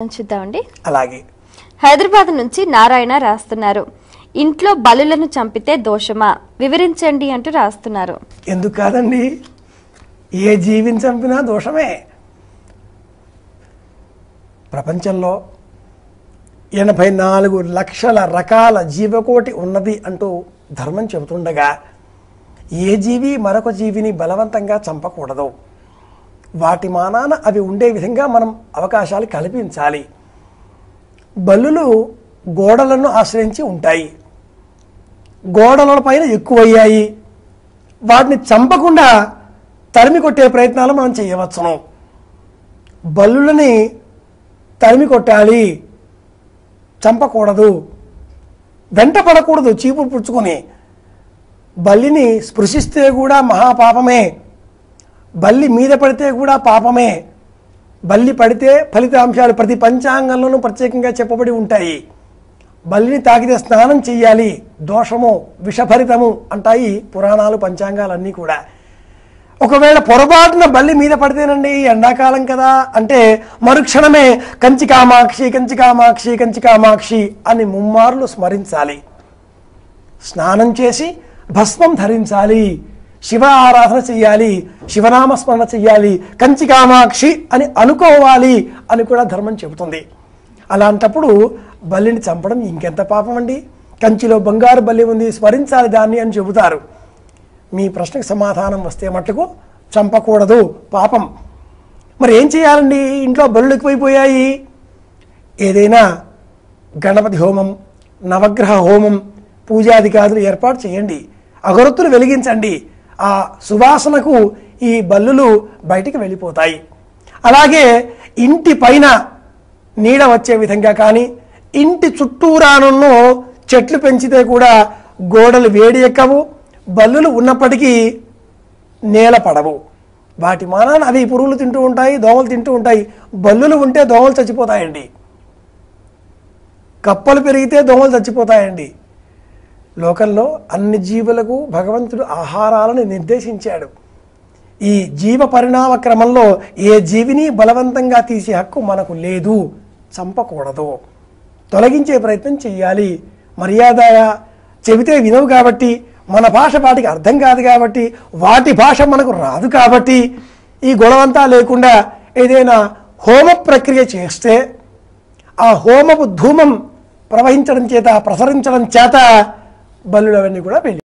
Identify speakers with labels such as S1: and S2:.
S1: చూద్దామండి
S2: అలాగే
S1: హైదరాబాద్ నుంచి నారాయణ రాస్తున్నారు ఇంట్లో బలులను చంపితే దోషమా వివరించండి అంటూ రాస్తున్నారు
S2: ఎందుకు కాదండి ఏ జీవిని చంపినా దోషమే ప్రపంచంలో ఎనభై నాలుగు లక్షల రకాల జీవకోటి ఉన్నది అంటూ ధర్మం చెబుతుండగా ఏ జీవి మరొక జీవిని బలవంతంగా చంపకూడదు వాటి మానాన అవి ఉండే విధంగా మనం అవకాశాలు కల్పించాలి బల్లులు గోడలను ఆశ్రయించి ఉంటాయి గోడల పైన ఎక్కువయ్యాయి వాటిని చంపకుండా తరిమి కొట్టే ప్రయత్నాలు మనం చేయవచ్చును బల్లులని తరిమి కొట్టాలి చంపకూడదు వెంట పడకూడదు చీపురు పుచ్చుకొని బల్లిని స్పృశిస్తే కూడా మహాపాపమే బల్లి మీద పడితే కూడా పాపమే బల్లి పడితే ఫలితాంశాలు ప్రతి పంచాంగంలోనూ ప్రత్యేకంగా చెప్పబడి ఉంటాయి బల్లిని తాకితే స్నానం చెయ్యాలి దోషము విషభరితము అంటాయి పురాణాలు పంచాంగాలన్నీ కూడా ఒకవేళ పొరపాటున బల్లి మీద పడితేనండి ఎండాకాలం కదా అంటే మరుక్షణమే కంచి కామాక్షి కంచి కామాక్షి కంచి కామాక్షి అని ముమ్మార్లు స్మరించాలి స్నానం చేసి భస్మం ధరించాలి శివ ఆరాధన చెయ్యాలి శివనామ స్మరణ చెయ్యాలి కంచి కామాక్షి అని అనుకోవాలి అని కూడా ధర్మం చెబుతుంది అలాంటప్పుడు బల్లిని చంపడం ఇంకెంత పాపం అండి కంచిలో బంగారు బల్లి ఉంది స్మరించాలి దాన్ని అని చెబుతారు మీ ప్రశ్నకు సమాధానం వస్తే మట్టుకు చంపకూడదు పాపం మరి ఏం చేయాలండి ఇంట్లో బలులు ఎక్కువైపోయాయి ఏదైనా గణపతి హోమం నవగ్రహ హోమం పూజాధికారులు ఏర్పాటు చేయండి అగరొత్తులు వెలిగించండి ఆ సువాసనకు ఈ బల్లులు బయటికి వెళ్ళిపోతాయి అలాగే ఇంటి పైన నీడ వచ్చే విధంగా కానీ ఇంటి చుట్టూరానున్నో చెట్లు పెంచితే కూడా గోడలు వేడి ఎక్కవు బల్లులు ఉన్నప్పటికీ నేల పడవు వాటి మానాన అవి పురుగులు తింటూ ఉంటాయి దోమలు తింటూ ఉంటాయి బల్లులు ఉంటే దోమలు చచ్చిపోతాయండి కప్పలు పెరిగితే దోమలు చచ్చిపోతాయండి లోకంలో అన్ని జీవులకు భగవంతుడు ఆహారాలను నిర్దేశించాడు ఈ జీవ పరిణామ క్రమంలో ఏ జీవిని బలవంతంగా తీసే హక్కు మనకు లేదు చంపకూడదు తొలగించే ప్రయత్నం చెయ్యాలి మర్యాదగా చెబితే వినవు కాబట్టి మన భాష వాటికి అర్థం కాదు కాబట్టి వాటి భాష మనకు రాదు కాబట్టి ఈ గొడవంతా లేకుండా ఏదైనా హోమ ప్రక్రియ చేస్తే ఆ హోమపు ధూమం ప్రవహించడం చేత ప్రసరించడం చేత బల్లులవన్నీ కూడా వెళ్ళి